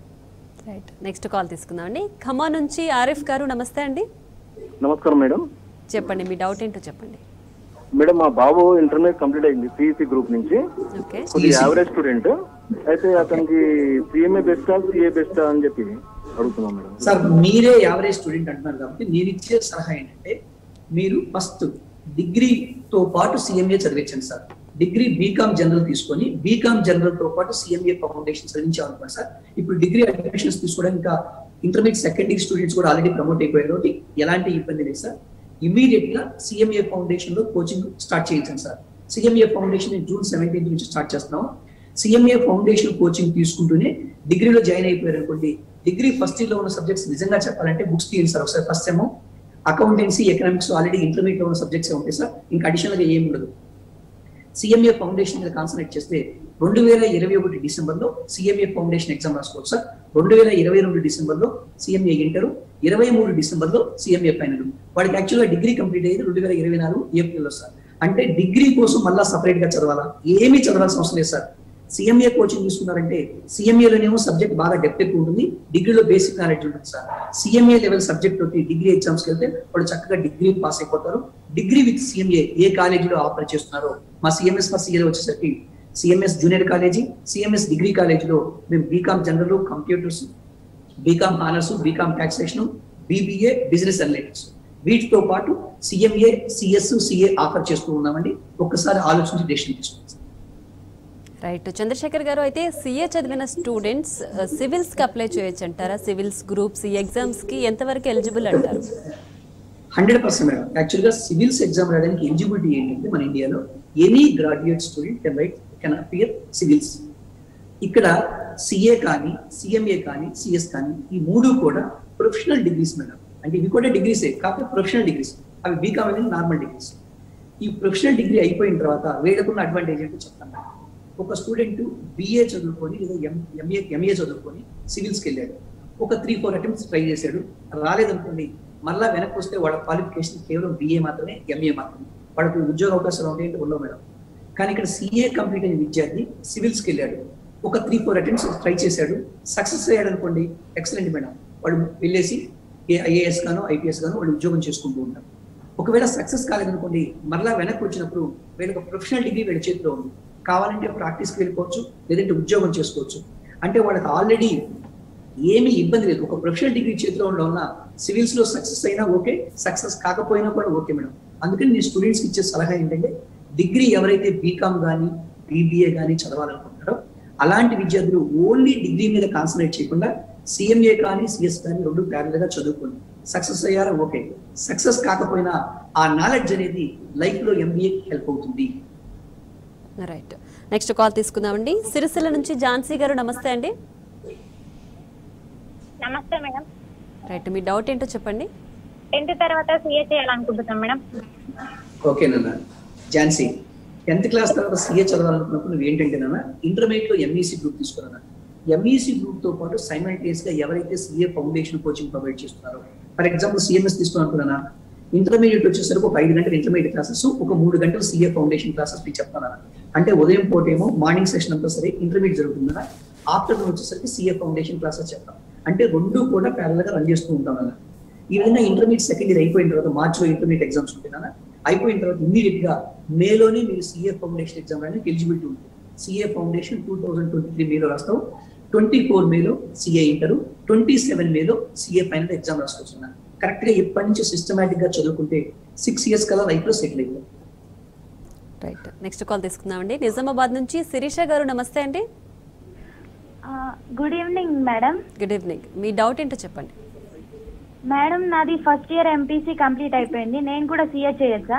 రైట్ నెక్స్ట్ కాల్ తీసుకుందామండి ఖమ్మం నుంచి ఆరిఫ్ గారు నమస్తే అండి నమస్కారం మేడం చెప్పండి మీ డౌట్ ఏంటో చెప్పండి మేడం మా బాబు ఇంటర్మీడియట్ కంప్లీట్ అయింది సిఈసి గ్రూప్ నుంచి ఓకే కొద్దిగా యావరేజ్ స్టూడెంట్ అయితే అతనికి సిఎంఏ బెస్టా సిఏ బెస్టా అని చెప్పి అడుగుతున్నాం మేడం సార్ మీరే యావరేజ్ స్టూడెంట్ అంటున్నారు కాబట్టి నేను ఇచ్చే సలహా ఏంటంటే మీరు ఫస్ట్ డిగ్రీతో పాటు సిఎంఏ చదివించండి సార్ డిగ్రీ బీకామ్ జనరల్ తీసుకొని బీకామ్ జనరల్ తో పాటు సిఎంఏ ఫౌండేషన్ చదివించాలనుకోండి సార్ ఇప్పుడు డిగ్రీ అడ్మిషన్స్ తీసుకోవడానికి ఇంకా ఇంటర్మీడియట్ సెకండ్ ఇయర్ స్టూడెంట్స్ కూడా ఆల్రెడీ ప్రమోట్ అయిపోయారు కాబట్టి ఎలాంటి ఇబ్బంది లేదు సార్ ఇమీడియట్ గా సిఎంఏ ఫౌండేషన్ లో కోచింగ్ స్టార్ట్ చేయించండి sir CMA foundation June seventeenth నుంచి స్టార్ట్ చేస్తున్నాం సిఎంఏ ఫౌండేషన్ కోచింగ్ తీసుకుంటూనే డిగ్రీలో జాయిన్ అయిపోయారు అనుకోండి డిగ్రీ ఫస్ట్ ఇయర్ లో ఉన్న సబ్జెక్ట్స్ నిజంగా చెప్పాలంటే బుక్స్ తీయండి సార్ ఒకసారి ఫస్ట్ ఏమో అకౌంటెన్సీ ఎకనామిక్స్ ఆల్రెడీ ఇంటర్మీడియట్ లో ఉన్న సబ్జెక్ట్స్ ఉంటాయి సార్ ఇంకా అడిషనల్ గా ఏమి ఉండదు సిఎంఏ ఫౌండేషన్ మీద కాన్సన్ట్రేట్ చేస్తే రెండు వేల ఇరవై ఒకటి డిసెంబర్ లో సిఎంఏ ఫౌండేషన్ ఎగ్జామ్ రాసుకోవచ్చు సార్ రెండు వేల ఇరవై రెండు డిసెంబర్ లో సిఎంఏ ఇంటర్ ఇరవై మూడు డిసెంబర్ లో సిఎంఏ ఫైనల్ వాడికి యాక్చువల్గా డిగ్రీ కంప్లీట్ అయ్యేది రెండు వేల ఇరవై నాలుగు ఏప్రిల్ లో సార్ అంటే డిగ్రీ కోసం మళ్ళా సపరేట్ గా చదవాలా ఏమీ చదవాల్సిన అవసరం లేదు సార్ సిఎంఏ కోచింగ్ తీసుకున్నారంటే CMA లోనేమో సబ్జెక్ట్ బాగా డెప్త్ ఎక్కువ ఉంటుంది డిగ్రీలో బేసిక్ నాలెడ్జ్ ఉంటుంది సార్ సిఎంఏ లెవెల్ సబ్జెక్ట్ తోటి డిగ్రీ ఎగ్జామ్స్కి వెళ్తే వాళ్ళు చక్కగా డిగ్రీ పాస్ అయిపోతారు డిగ్రీ విత్ సిఎంఏ ఏ కాలేజీలో ఆఫర్ చేస్తున్నారో మా సిఎంఎస్ ఫర్ సిఏలో వచ్చేసరికి CMS junior college CMS degree కాలేజీలో మేము BCom general computers BCom honours BCom taxation BBA business analytics వీటితో పాటు సిఎంఏ సిఎస్ సిఏ ఆఫర్ చేస్తూ ఉన్నామండి ఒక్కసారి ఆలోచించి డెసిషన్ తీసుకోండి రైట్ చంద్రశేఖర్ గారు అయితే సిఏ చదివిన స్టూడెంట్స్ సివిల్స్ కి అప్లై చేయొచ్చు అంటారా సివిల్స్ గ్రూప్స్ ఈ ఎగ్జామ్స్ కి ఎంతవరకు ఎలిజిబుల్ అంటారు హండ్రెడ్ పర్సెంట్ మేడం యాక్చువల్గా సివిల్స్ ఎగ్జామ్ రాయడానికి ఎలిజిబిలిటీ ఏంటంటే మన ఇండియాలో any graduate student can right can appear civils ఇక్కడ సిఏ కానీ సిఎంఏ కానీ సిఎస్ కానీ ఈ మూడు కూడా ప్రొఫెషనల్ డిగ్రీస్ మేడం అంటే ఇవి కూడా డిగ్రీసే కాకపోతే ప్రొఫెషనల్ డిగ్రీస్ అవి బీకామ్ అనేది నార్మల్ డిగ్రీస్ ఈ ప్రొఫెషనల్ డిగ్రీ అయిపోయిన తర్వాత వీళ్ళకున్న అడ్వాంటేజ్ ఏంటో చెప్తాను మేడం. ఒక స్టూడెంట్ బిఏ చదువుకొని లేదా ఎంఏ ఎంఏ చదువుకొని సివిల్స్కి వెళ్ళాడు ఒక త్రీ ఫోర్ అటెంప్ట్స్ ట్రై చేశాడు రాలేదనుకోండి మళ్ళా వెనక్కి వస్తే వాళ్ళ క్వాలిఫికేషన్ కేవలం బిఏ మాత్రమే ఎంఏ మాత్రమే వాళ్ళకి ఉద్యోగ అవకాశాలు ఉంటాయంటే ఉండవు మేడం కానీ ఇక్కడ సిఏ కంప్లీట్ అయిన విద్యార్థి సివిల్స్కి వెళ్ళాడు ఒక త్రీ ఫోర్ అటెంప్ట్స్ ట్రై చేశాడు సక్సెస్ అయ్యాడు అనుకోండి ఎక్సలెంట్ మేడం వాడు వెళ్ళేసి ఏ ఐఏఎస్ గానో ఐపీఎస్ గానో వాళ్ళు ఉద్యోగం చేసుకుంటూ ఉంటారు ఒకవేళ సక్సెస్ కాలేదనుకోండి మరలా వెనక్కి వచ్చినప్పుడు వీళ్ళకి ప్రొఫెషనల్ డిగ్రీ వీళ్ళ చేతిలో ఉంది కావాలంటే ప్రాక్టీస్కి వెళ్ళిపోవచ్చు లేదంటే ఉద్యోగం చేసుకోవచ్చు అంటే వాళ్ళకి ఆల్రెడీ ఏమీ ఇబ్బంది లేదు ఒక ప్రొఫెషనల్ డిగ్రీ చేతిలో ఉండడం వల్ల సివిల్స్ లో సక్సెస్ అయినా ఓకే సక్సెస్ కాకపోయినా కూడా ఓకే మేడం అందుకని నేను స్టూడెంట్స్ కి ఇచ్చే సలహా ఏంటంటే డిగ్రీ ఎవరైతే బీకామ్ కానీ బీబీఏ కానీ చదవాలనుకుంటారో అలాంటి విద్యార్థులు ఓన్లీ డిగ్రీ మీద కాన్సన్ట్రేట్ చేయకుండా సిఎంఏ కానీ సిఎస్ కానీ రెండు ప్యారల్ గా చదువుకోండి సక్సెస్ అయ్యారా ఓకే సక్సెస్ కాకపోయినా ఆ నాలెడ్జ్ అనేది లైఫ్ లో ఎంబీఏ హెల్ప్ అవుతుంది రైట్ నెక్స్ట్ కాల్ తీసుకుందామండి సిరిసిల్ల నుంచి ఝాన్సీ గారు నమస్తే అండి నమస్తే మేడం రైట్ మీ డౌట్ ఏంటో చెప్పండి టెన్త్ తర్వాత సీఏ చేయాలనుకుంటున్నాం మేడం ఓకేనన్నా ఝాన్సీ టెన్త్ క్లాస్ తర్వాత సీఏ చదవాలనుకున్నప్పుడు నువ్వు ఏంటంటేనన్నా ఇంటర్మీడియట్ లో ఎంఈసీ గ్రూప్ తీసుకున్నా ఎంఈసీ గ్రూప్ తో పాటు సైమల్టేనియస్ గా ఎవరైతే సీఏ ఫౌండేషన్ కోచింగ్ ప్రొవైడ్ చేస్తున్నారో ఫర్ ఎగ్జాంపుల్ సిఎంఎస్ తీసుకున్నానుకున్నా ఇంటర్మీడియట్ వచ్చేసరికి ఒక ఐదు గంటలు ఇంటర్మీడియట్ క్లాసెస్ ఒక మూడు గంటలు సీఏ ఫౌండేషన్ క్లాసెస్ మీకు చెప్తాను అంటే ఉదయం పూట ఏమో మార్నింగ్ సెషన్ అంతా సరే ఇంటర్మీడియట్ జరుగుతుందా ఆఫ్టర్నూన్ వచ్చేసరికి సీఏ ఫౌండేషన్ క్లాసెస్ చెప్తాం అంటే రెండు కూడా ప్యారల్ గా రన్ చేస్తూ ఉంటాం అన్న ఈ విధంగా ఇంటర్మీడియట్ సెకండ్ ఇయర్ అయిపోయిన తర్వాత మార్చ్ లో ఇంటర్మీడియట్ ఎగ్జామ్స్ ఉంటున్నా అయిపోయిన తర్వాత ఇమీడియట్ గా మేలోనే మీరు సీఏ ఫౌండేషన్ ఎగ్జామ్ రాయడానికి ఎలిజిబిలిటీ ఉంటుంది CA foundation two thousand twenty three మేలో రాస్తావు ట్వంటీ ఫోర్ మేలో సీఏ ఇంటర్ ట్వంటీ సెవెన్ మేలో సీఏ ఫైనల్ ఎగ్జామ్ రాసుకొస్తున్నా కరెక్ట్ గా ఇప్పటి నుంచి సిస్టమేటిక్ గా చదువుకుంటే సిక్స్ ఇయర్స్ కల్లా లైఫ్ లో సెటిల్ అయిపోయి రైట్ నెక్స్ట్ కాల్ తీసుకుందామండి నిజామాబాద్ నుంచి శిరీష గారు నమస్తే అండి good evening madam good evening మీ డౌట్ ఏంటో చెప్పండి మేడం నాది ఫస్ట్ ఇయర్ ఎంపీసీ కంప్లీట్ అయిపోయింది నేను కూడా సీఏ చేయొచ్చా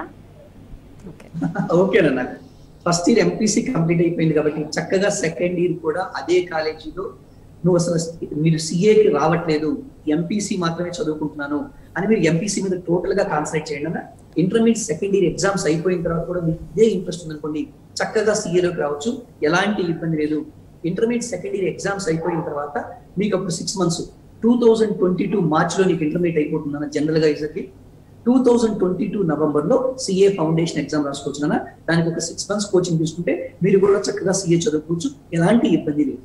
ఓకే ఓకేనన్నా ఫస్ట్ ఇయర్ ఎంపీసీ కంప్లీట్ అయిపోయింది కాబట్టి చక్కగా సెకండ్ ఇయర్ కూడా అదే కాలేజీలో నువ్వు అసలు మీరు సిఏకి రావట్లేదు ఎంపీసీ మాత్రమే చదువుకుంటున్నాను అని మీరు ఎంపీసీ మీద టోటల్ గా కాన్సన్ట్రేట్ చేయండి అన్న ఇంటర్మీడియట్ సెకండ్ ఇయర్ ఎగ్జామ్స్ అయిపోయిన తర్వాత కూడా మీకు ఇదే ఇంట్రెస్ట్ ఉందనుకోండి చక్కగా సిఏలోకి రావచ్చు ఎలాంటి ఇబ్బంది లేదు ఇంటర్మీడియట్ సెకండ్ ఇయర్ ఎగ్జామ్స్ అయిపోయిన తర్వాత మీకు అప్పుడు six months two thousand twenty two March లో నీకు ఇంటర్మీడియట్ అయిపోతుందన్న జనరల్ గా ఇసరికి two thousand twenty two November లో సిఏ ఫౌండేషన్ ఎగ్జామ్ రాసుకోవచ్చు దానికి ఒక సిక్స్ మంత్స్ కోచింగ్ తీసుకుంటే మీరు కూడా చక్కగా సిఏ చదువుకోవచ్చు ఎలాంటి ఇబ్బంది లేదు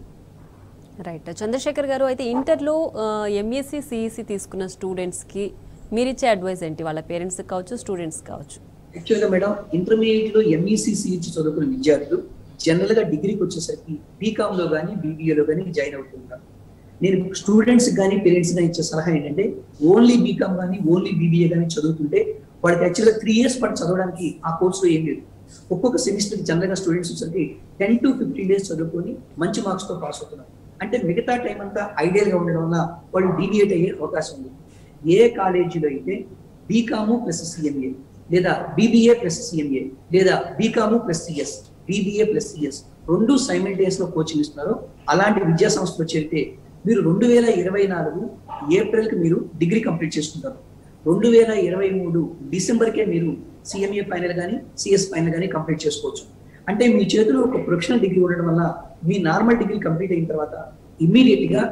రైట్ చంద్రశేఖర్ గారు అయితే ఇంటర్లో ఎంఎస్సి సిఈసి తీసుకున్న స్టూడెంట్స్కి మీరు ఇచ్చే అడ్వైస్ ఏంటి వాళ్ళ పేరెంట్స్ కావచ్చు స్టూడెంట్స్ కావచ్చు యాక్చువల్గా మేడం ఇంటర్మీడియట్ లో ఎంఈసీ సిహెచ్ చదువుకున్న విద్యార్థులు జనరల్ గా డిగ్రీకి వచ్చేసరికి బీకామ్ లో కానీ బీబీఏలో కానీ జాయిన్ అవుతుంటారు నేను స్టూడెంట్స్ కానీ పేరెంట్స్ కానీ ఇచ్చే సలహా ఏంటంటే ఓన్లీ బీకామ్ కానీ ఓన్లీ బీబీఏ కానీ చదువుతుంటే వాళ్ళకి యాక్చువల్గా త్రీ ఇయర్స్ పాటు చదవడానికి ఆ కోర్సులో ఏం లేదు ఒక్కొక్క సెమిస్టర్ జనరల్ గా స్టూడెంట్స్ వచ్చేసరికి టెన్ టు ఫిఫ్టీన్ డేస్ చదువుకొని మంచి మార్క్స్ తో పాస్ అవుతున్నారు అంటే మిగతా టైం అంతా ఐడియల్ గా ఉండడం వల్ల వాళ్ళు డీవియేట్ అయ్యే అవకాశం ఉంది ఏ కాలేజీలో అయితే బీకాము ప్లస్ సిఎంఏ లేదా బీబీఏ ప్లస్ సిఎంఏ లేదా BCom plus CS BBA plus CS రెండు సైమిల్టేనియస్ లో కోచింగ్ ఇస్తున్నారు అలాంటి విద్యా సంస్థలో చేరితే మీరు రెండు వేల ఇరవై నాలుగు ఏప్రిల్ కి మీరు డిగ్రీ కంప్లీట్ చేసుకుంటారు రెండు వేల ఇరవై మూడు డిసెంబర్కే మీరు సిఎంఏ ఫైనల్ కానీ సిఎస్ ఫైనల్ కానీ కంప్లీట్ చేసుకోవచ్చు అంటే మీ చేతిలో ఒక ప్రొఫెషనల్ డిగ్రీ ఉండడం వల్ల మీ నార్మల్ డిగ్రీ కంప్లీట్ అయిన తర్వాత ఇమ్మీడియట్ గా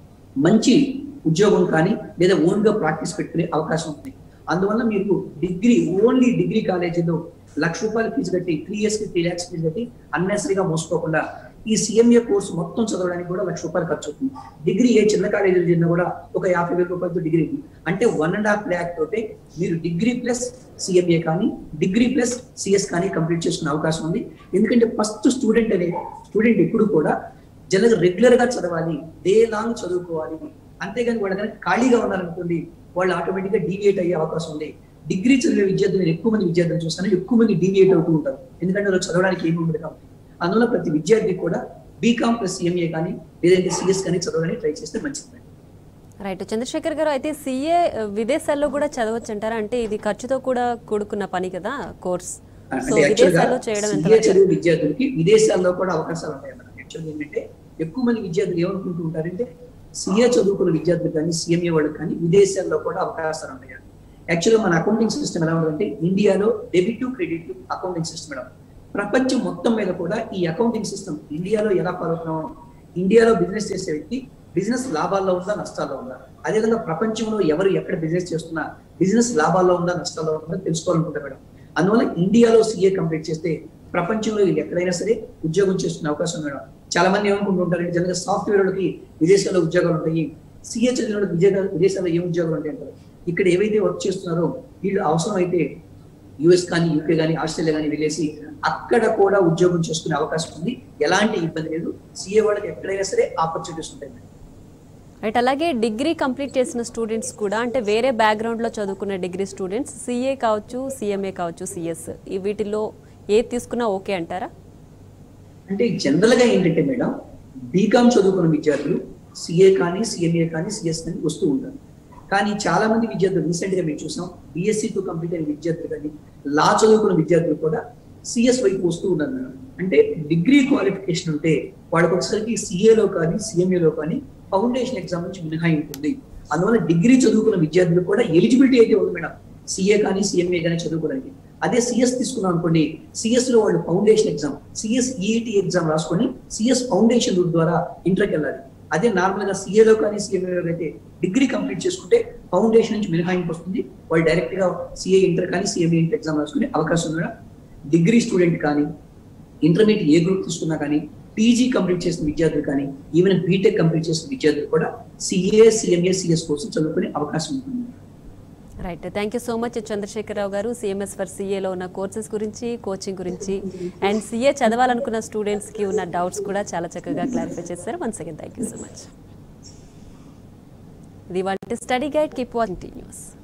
మంచి ఉద్యోగం కానీ లేదా ఓన్ గా ప్రాక్టీస్ పెట్టుకునే అవకాశం ఉంది అందువల్ల మీరు డిగ్రీ ఓన్లీ డిగ్రీ కాలేజీలో లక్ష రూపాయలు ఫీజు కట్టి త్రీ ఇయర్స్ కి త్రీ ల్యాక్స్ ఫీజు కట్టి అన్నెసరీగా మోసపోకుండా ఈ సిఎంఏ కోర్సు మొత్తం చదవడానికి కూడా లక్ష రూపాయలు ఖర్చు అవుతుంది డిగ్రీ ఏ చిన్న కాలేజీలో చేరినా కూడా ఒక యాభై వేల రూపాయలతో డిగ్రీ ఉంది. అంటే వన్ అండ్ హాఫ్ ల్యాక్ తోటే మీరు డిగ్రీ ప్లస్ సిఎంఏ కానీ డిగ్రీ ప్లస్ సిఎస్ కానీ కంప్లీట్ చేసుకునే అవకాశం ఉంది ఎందుకంటే ఫస్ట్ స్టూడెంట్ అనే స్టూడెంట్ ఎప్పుడు కూడా జనరల్ రెగ్యులర్ గా చదవాలి డే లాంగ్ చదువుకోవాలి అంతేగాని వాళ్ళు కనుక ఖాళీగా ఉన్నారనుకోండి వాళ్ళు ఆటోమేటిక్ గా డీవియేట్ అయ్యే అవకాశం ఉంది డిగ్రీ చదివే విద్యార్థులు నేను ఎక్కువ మంది విద్యార్థులు చూస్తాను ఎక్కువ మంది డీవియేట్ అవుతూ ఉంటారు ఎందుకంటే వాళ్ళు చదవడానికి ఏమి ఉండదు కాబట్టి అందువల్ల ప్రతి విద్యార్థి కూడా బీకామ్ ప్లస్ సిఎంఏ కానీ లేదంటే సిఎస్ కానీ చదవడానికి ట్రై చేస్తే మంచిది రైట్ చంద్రశేఖర్ గారు అయితే సీఏ విదేశాల్లో కూడా చదవచ్చు అంటారా అంటే ఇది ఖర్చుతో కూడా కూడుకున్న పని కదా కోర్స్ సో అంటే యాక్చువల్ గా విదేశాల్లో చేయడం ఎంత సిఏ చదివే విద్యార్థులకి విదేశాల్లో కూడా అవకాశాలు ఉంటాయి అన్నమాట యాక్చువల్ ఏంటంటే ఎక్కువ మంది విద్యార్థులు ఏమనుకుంటూ ఉంటారంటే సిఏ చదువుకున్న విద్యార్థులు కానీ సిఎంఏ వాళ్ళకి కానీ విదేశాల్లో కూడా అవకాశాలు ఉంటాయి యాక్చువల్గా మన అకౌంటింగ్ సిస్టమ్ ఎలా ఉందంటే ఇండియాలో debit credit accounting system madam ప్రపంచం మొత్తం మీద కూడా ఈ అకౌంటింగ్ సిస్టమ్ ఇండియాలో ఎలా ఫాలో అవుతున్నామో ఇండియాలో బిజినెస్ చేసే వ్యక్తి బిజినెస్ లాభాల్లో ఉందా నష్టాల్లో ఉందా అదేవిధంగా ప్రపంచంలో ఎవరు ఎక్కడ బిజినెస్ చేస్తున్నా బిజినెస్ లాభాల్లో ఉందా నష్టాల్లో ఉందా తెలుసుకోవాలనుకుంటా మేడం అందువల్ల ఇండియాలో సిఏ కంప్లీట్ చేస్తే ప్రపంచంలో ఎక్కడైనా సరే ఉద్యోగం చేసుకునే అవకాశం ఉంది మేడం చాలా మంది ఏమనుకుంటూ ఉంటారంటే జనరల్గా సాఫ్ట్వేర్ వాళ్ళకి విదేశాల్లో ఉద్యోగాలు ఉంటాయి సిఏ చదివిన వాళ్ళకి విజయ- విదేశాల్లో ఏం ఉద్యోగాలు ఉంటాయి అంటారు ఇక్కడ ఏవైతే వర్క్ చేస్తున్నారో వీళ్ళు అవసరం అయితే యుఎస్ కానీ యూకే కానీ ఆస్ట్రేలియా కానీ వెళ్ళేసి అక్కడ కూడా ఉద్యోగం చేసుకునే అవకాశం ఉంది ఎలాంటి ఇబ్బంది లేదు సిఏ వాళ్ళకి ఎక్కడైనా సరే ఆపర్చునిటీస్ ఉంటాయి మేడం. రైట్ అలాగే డిగ్రీ కంప్లీట్ చేసిన స్టూడెంట్స్ కూడా అంటే వేరే బ్యాక్గ్రౌండ్లో చదువుకున్న డిగ్రీ స్టూడెంట్స్ సిఏ కావచ్చు సిఎంఏ కావచ్చు సిఎస్ ఈ వీటిల్లో ఏది తీసుకున్నా ఓకే అంటారా అంటే జనరల్ గా ఏంటంటే మేడం బీకామ్ చదువుకున్న విద్యార్థులు సిఏ కానీ సిఎంఏ కానీ సిఎస్ కానీ వస్తూ ఉంటారు కానీ చాలా మంది విద్యార్థులు రీసెంట్ గా మేము చూసాం BSc తో కంప్లీట్ అయిన విద్యార్థులు కానీ లా చదువుకున్న విద్యార్థులు కూడా సిఎస్ వైపు వస్తూ ఉన్నారు మేడం అంటే డిగ్రీ క్వాలిఫికేషన్ ఉంటే వాళ్ళకి ఒకసారికి సిఏలో కానీ సిఎంఏలో కానీ ఫౌండేషన్ ఎగ్జామ్ నుంచి మినహాయింపు ఉంది అందువల్ల డిగ్రీ చదువుకున్న విద్యార్థులు కూడా ఎలిజిబిలిటీ అయితే ఉంది మేడం సిఏ కానీ సిఎంఏ కానీ చదువుకోవడానికి అదే సిఎస్ తీసుకున్నాం అనుకోండి సిఎస్ లో వాళ్ళు foundation exam CS EET exam రాసుకొని సిఎస్ ఫౌండేషన్ రూట్ ద్వారా ఇంటర్కి వెళ్ళాలి అదే నార్మల్ గా సిఏలో కానీ సిఎంఏలో అయితే డిగ్రీ కంప్లీట్ చేసుకుంటే ఫౌండేషన్ నుంచి మినహాయింపు వస్తుంది వాళ్ళు డైరెక్ట్ గా సిఏ ఇంటర్ కానీ సిఎంఏ ఇంటర్ ఎగ్జామ్ రాసుకునే అవకాశం ఉంది మేడం డిగ్రీ స్టూడెంట్ కానీ ఇంటర్మీడియట్ ఏ గ్రూప్ తీసుకున్నా కానీ పీజీ కంప్లీట్ చేసిన విద్యార్థులు కానీ ఈవెన్ బీటెక్ కంప్లీట్ చేసిన విద్యార్థులు కూడా సిఏ సిఎంఏ సిఎస్ కోసం చదువుకునే అవకాశం ఉంటుంది right thank you so much Chandrasekhararao garu CMS for సిఏలో ఉన్న కోర్సెస్ గురించి కోచింగ్ గురించి అండ్ సిఏ చదవాలనుకున్న స్టూడెంట్స్కి ఉన్న డౌట్స్ కూడా చాలా చక్కగా క్లారిఫై చేశారు one second thank you so much ఇది వాటి study guide keep watching T news